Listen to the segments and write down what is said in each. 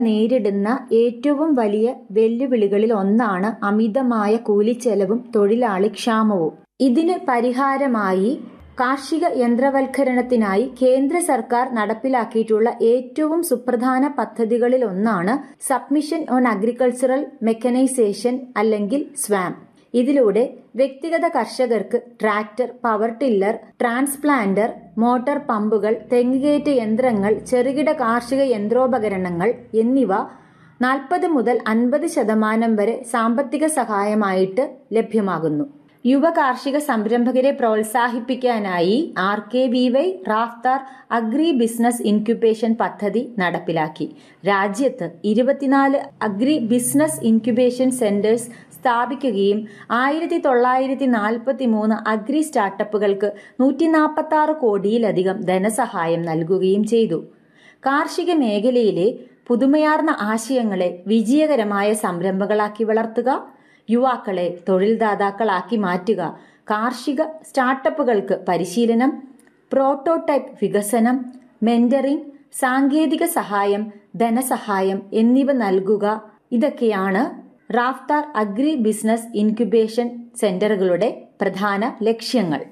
നേരിടുന്ന ഏറ്റവും വലിയ വെല്ലുവിളികളിൽ ഒന്നാണ് അമിതമായ കൂലിച്ചെലവും തൊഴിലാളി ക്ഷാമവും ഇതിന് പരിഹാരമായി കാർഷിക യന്ത്രവൽക്കരണത്തിനായി കേന്ദ്ര സർക്കാർ നടപ്പിലാക്കിയിട്ടുള്ള ഏറ്റവും സുപ്രധാന പദ്ധതികളിൽ ഒന്നാണ് സബ്മിഷൻ ഓൺ അഗ്രികൾച്ചറൽ മെക്കനൈസേഷൻ അല്ലെങ്കിൽ സ്വാം ഇതിലൂടെ വ്യക്തിഗത കർഷകർക്ക് tractor power tiller transplanter motor പമ്പുകൾ തെങ്ങുകയറ്റ യന്ത്രങ്ങൾ ചെറുകിട കാർഷിക യന്ത്രോപകരണങ്ങൾ എന്നിവ നാൽപ്പത് മുതൽ അൻപത് ശതമാനം വരെ സാമ്പത്തിക സഹായമായിട്ട് ലഭ്യമാകുന്നു യുവ കാർഷിക സംരംഭകരെ പ്രോത്സാഹിപ്പിക്കാനായി R K V Y Raftaar agri business incubation പദ്ധതി നടപ്പിലാക്കി രാജ്യത്ത് ഇരുപത്തിനാല് അഗ്രി ബിസിനസ് ഇൻക്യുബേഷൻ സെന്റേഴ്സ് സ്ഥാപിക്കുകയും ആയിരത്തി തൊള്ളായിരത്തി നാൽപ്പത്തി മൂന്ന് അഗ്രി സ്റ്റാർട്ടപ്പുകൾക്ക് നൂറ്റി നാൽപ്പത്തി ആറ് കോടിയിലധികം ധനസഹായം നൽകുകയും ചെയ്തു കാർഷിക മേഖലയിലെ പുതുമയാർന്ന ആശയങ്ങളെ വിജയകരമായ സംരംഭങ്ങളാക്കി വളർത്തുക യുവാക്കളെ തൊഴിൽദാതാക്കളാക്കി മാറ്റുക കാർഷിക സ്റ്റാർട്ടപ്പുകൾക്ക് പരിശീലനം പ്രോട്ടോടൈപ്പ് വികസനം മെന്ററിംഗ് സാങ്കേതിക സഹായം ധനസഹായം എന്നിവ നൽകുക ഇതൊക്കെയാണ് റാഫ്താർ അഗ്രി ബിസിനസ് ഇൻക്യുബേഷൻ സെന്ററുകളുടെ പ്രധാന ലക്ഷ്യങ്ങൾ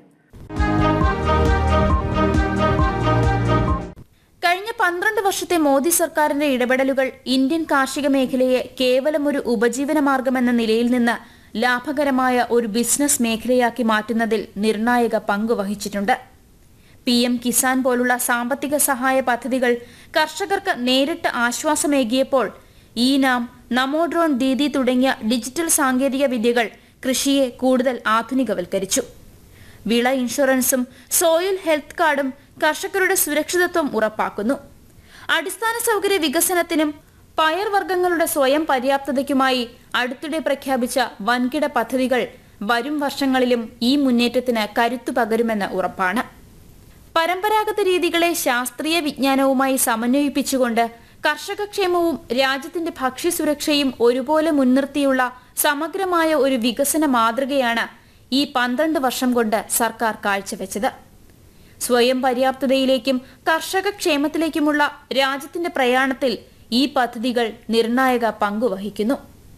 കഴിഞ്ഞ പന്ത്രണ്ട് വർഷത്തെ മോദി സർക്കാരിന്റെ ഇടപെടലുകൾ ഇന്ത്യൻ കാർഷിക മേഖലയെ കേവലം ഒരു ഉപജീവന മാർഗമെന്ന നിലയിൽ നിന്ന് ലാഭകരമായ ഒരു ബിസിനസ് മേഖലയാക്കി മാറ്റുന്നതിൽ നിർണായക പങ്ക് വഹിച്ചിട്ടുണ്ട് പി എം കിസാൻ പോലുള്ള സാമ്പത്തിക സഹായ പദ്ധതികൾ കർഷകർക്ക് നേരിട്ട് ആശ്വാസമേകിയപ്പോൾ ഈ നാം നമോ ഡ്രോൺ ദീദി തുടങ്ങിയ ഡിജിറ്റൽ സാങ്കേതിക വിദ്യകൾ കൃഷിയെ കൂടുതൽ ആധുനികവൽക്കരിച്ചു വിള ഇൻഷുറൻസും സോയിൽ ഹെൽത്ത് കാർഡും കർഷകരുടെ സുരക്ഷിതത്വം ഉറപ്പാക്കുന്നു അടിസ്ഥാന സൗകര്യ വികസനത്തിനും പയർവർഗ്ഗങ്ങളുടെ സ്വയം പര്യാപ്തതയ്ക്കുമായി അടുത്തിടെ പ്രഖ്യാപിച്ച വൻകിട പദ്ധതികൾ വരും വർഷങ്ങളിലും ഈ മുന്നേറ്റത്തിന് കരുത്തു പകരുമെന്ന് ഉറപ്പാണ് പരമ്പരാഗത രീതികളെ ശാസ്ത്രീയ വിജ്ഞാനവുമായി സമന്വയിപ്പിച്ചുകൊണ്ട് കർഷകക്ഷേമവും രാജ്യത്തിന്റെ ഭക്ഷ്യസുരക്ഷയും ഒരുപോലെ മുൻനിർത്തിയുള്ള സമഗ്രമായ ഒരു വികസന മാതൃകയാണ് ഈ പന്ത്രണ്ട് വർഷം കൊണ്ട് സർക്കാർ കാഴ്ചവെച്ചത് സ്വയം പര്യാപ്തതയിലേക്കും കർഷക ക്ഷേമത്തിലേക്കുമുള്ള രാജ്യത്തിന്റെ പ്രയാണത്തിൽ ഈ പദ്ധതികൾ നിർണായക പങ്കുവഹിക്കുന്നു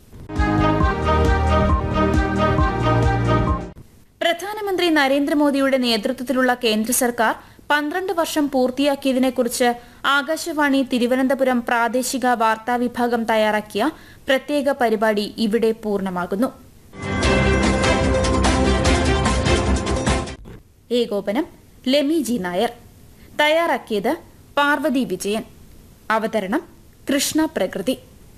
പ്രധാനമന്ത്രി നരേന്ദ്രമോദിയുടെ നേതൃത്വത്തിലുള്ള കേന്ദ്ര സർക്കാർ പന്ത്രണ്ട് വർഷം പൂർത്തിയാക്കിയതിനെക്കുറിച്ച് ആകാശവാണി തിരുവനന്തപുരം പ്രാദേശിക വാർത്താ വിഭാഗം തയ്യാറാക്കിയ പ്രത്യേക പരിപാടി ഇവിടെ പൂർണ്ണമാകുന്നു ഏകോപനം ലെമി ജി നായർ തയ്യാറാക്കിയത് പാർവതി വിജയൻ അവതരണം കൃഷ്ണ പ്രകൃതി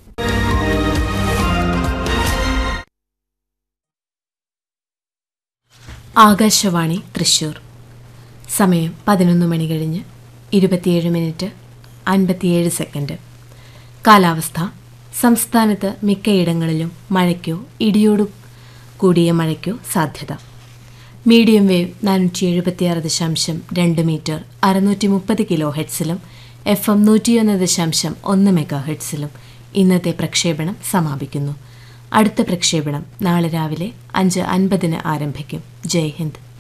ആകാശവാണി തൃശൂർ സമയം പതിനൊന്ന് മണി കഴിഞ്ഞ് ഇരുപത്തിയേഴ് മിനിറ്റ് അൻപത്തിയേഴ് സെക്കൻഡ് കാലാവസ്ഥ സംസ്ഥാനത്ത് മിക്കയിടങ്ങളിലും മഴയ്ക്കോ ഇടിയോടു കൂടിയ മഴയ്ക്കോ സാധ്യത മീഡിയം വേവ് നാനൂറ്റി എഴുപത്തിയാറ് ദശാംശം രണ്ട് മീറ്റർ അറുന്നൂറ്റി മുപ്പത് കിലോ ഹെഡ്സിലും എഫ് എം നൂറ്റിയൊന്ന് ദശാംശം ഒന്ന് മെഗാ ഹെഡ്സിലും ഇന്നത്തെ പ്രക്ഷേപണം സമാപിക്കുന്നു അടുത്ത പ്രക്ഷേപണം നാളെ രാവിലെ അഞ്ച് അൻപതിന് ആരംഭിക്കും ജയ് ഹിന്ദ്